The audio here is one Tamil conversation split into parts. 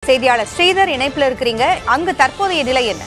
செய்தியாளர் ஸ்ரீதர் இணைப்புல இருக்கிறீங்க அங்கு தற்போதைய நிலை என்ன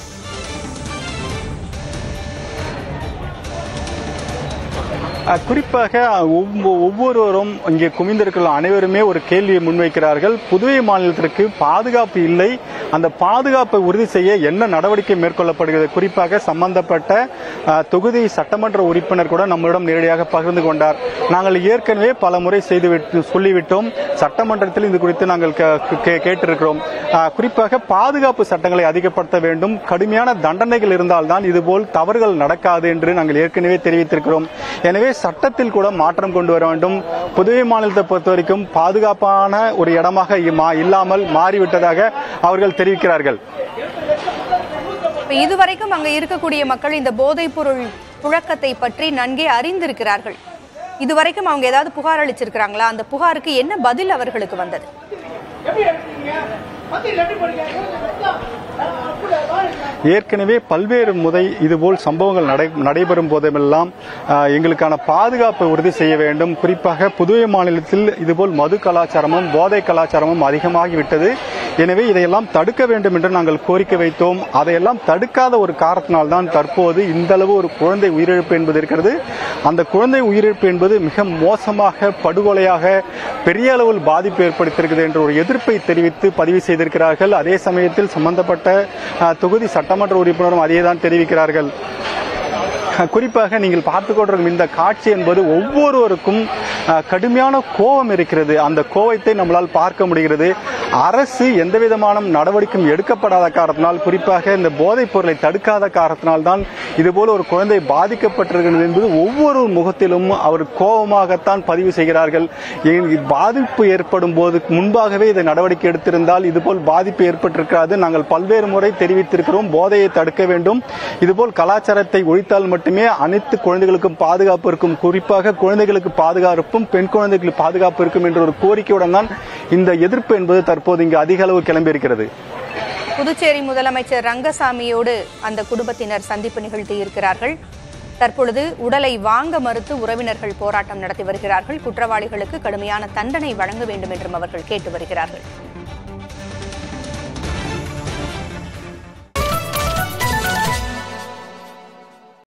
அஹ் குறிப்பாக ஒவ்வொ- ஒவ்வொருவரும் இங்கே குமிந்திருக்கிற அனைவருமே ஒரு கேள்வியை முன்வைக்கிறார்கள் புதுவை மாநிலத்திற்கு பாதுகாப்பு இல்லை அந்த பாதுகாப்பை உறுதி செய்ய என்ன நடவடிக்கை மேற்கொள்ளப்படுகிறது குறிப்பாக சம்பந்தப்பட்ட அஹ், தொகுதி சட்டமன்ற உறுப்பினர் கூட நம்மிடம் நேரடியாக பகிர்ந்து கொண்டார் நாங்கள் ஏற்கனவே பல முறை செய்துவிட்டு சொல்லிவிட்டோம் சட்டமன்றத்தில் இது குறித்து நாங்கள் கே- கே- கேட்டிருக்கிறோம் அஹ், குறிப்பாக பாதுகாப்பு சட்டங்களை அதிகப்படுத்த வேண்டும் கடுமையான தண்டனைகள் இருந்தால்தான் இதுபோல் தவறுகள் நடக்காது என்று நாங்கள் ஏற்கனவே தெரிவித்திருக்கிறோம் எனவே சட்டத்தில் கூட மாற்றம் கொண்டு வர வேண்டும் புதுவை மாநிலத்தை பொறுத்த வரைக்கும் பாதுகாப்பான ஒரு இடமாக இம்மா- இல்லாமல் மாறிவிட்டதாக அவர்கள் தெரிவிக்கிறார்கள் இப்ப இதுவரைக்கும் அங்க இருக்கக்கூடிய மக்கள் இந்த போதைப் பொருள் புழக்கத்தை பற்றி நன்கே அறிந்திருக்கிறார்கள் இதுவரைக்கும் அவங்க ஏதாவது புகார் அளிச்சிருக்கிறாங்களா அந்த புகாருக்கு என்ன பதில் அவர்களுக்கு வந்தது ஏற்கனவே பல்வேறு முறை இதுபோல் சம்பவங்கள் நடை நடைபெறும் போதெல்லாம் ஆஹ், எங்களுக்கான பாதுகாப்பை உறுதி செய்ய வேண்டும் குறிப்பாக புதுவை மாநிலத்தில் இதுபோல் மது கலாச்சாரமும் போதை கலாச்சாரமும் அதிகமாகிவிட்டது எனவே இதையெல்லாம் தடுக்க வேண்டும் என்று நாங்கள் கோரிக்கை வைத்தோம் அதையெல்லாம் தடுக்காத ஒரு காரணத்தினால்தான் தற்போது இந்த அளவு ஒரு குழந்தை உயிரிழப்பு என்பது இருக்கிறது அந்த குழந்தை உயிரிழப்பு என்பது மிக மோசமாக படுகொலையாக பெரிய அளவில் பாதிப்பு ஏற்படுத்தியிருக்கிறது என்ற ஒரு எதிர்ப்பை தெரிவித்து பதிவு செய்திருக்கிறார்கள் அதே சமயத்தில் சம்பந்தப்பட்ட அஹ், தொகுதி சட்டமன்ற உறுப்பினரும் அதே தான் தெரிவிக்கிறார்கள் குறிப்பாக நீங்கள் பார்த்து கொண்டிருக்கும் இந்த காட்சி என்பது ஒவ்வொருவருக்கும் அஹ், கடுமையான கோபம் இருக்கிறது அந்த கோபத்தை நம்மளால் பார்க்க முடிகிறது அரசு எந்த விதமான நடவடிக்கையும் எடுக்கப்படாத காரணத்தினால் குறிப்பாக இந்த போதைப் பொருளை தடுக்காத காரணத்தினால் தான் இதுபோல ஒரு குழந்தை பாதிக்கப்பட்டிருக்கிறது என்பது ஒவ்வொரு முகத்திலும் அவர் கோபமாகத்தான் பதிவு செய்கிறார்கள் ஏன் பாதிப்பு ஏற்படும் போது முன்பாகவே இதை நடவடிக்கை எடுத்திருந்தால் இதுபோல் பாதிப்பு ஏற்பட்டிருக்காது நாங்கள் பல்வேறு முறை தெரிவித்திருக்கிறோம் போதையை தடுக்க வேண்டும் இதுபோல் கலாச்சாரத்தை ஒழித்தால் மட்டுமே அனைத்து குழந்தைகளுக்கும் பாதுகாப்பு இருக்கும் குறிப்பாக குழந்தைகளுக்கு பாதுகாப்பும் பெண் குழந்தைகளுக்கு பாதுகாப்பு இருக்கும் என்ற ஒரு கோரிக்கையுடன் தான் இந்த எதிர்ப்பு என்பது தற்போது இங்கு அதிக அளவு கிளம்பியிருக்கிறது புதுச்சேரி முதலமைச்சர் ரங்கசாமியோடு அந்த குடும்பத்தினர் சந்திப்பு நிகழ்த்தி இருக்கிறார்கள் தற்பொழுது உடலை வாங்க மறுத்து உறவினர்கள் போராட்டம் நடத்தி வருகிறார்கள் குற்றவாளிகளுக்கு கடுமையான தண்டனை வழங்க வேண்டும் என்றும் அவர்கள் கேட்டு வருகிறார்கள்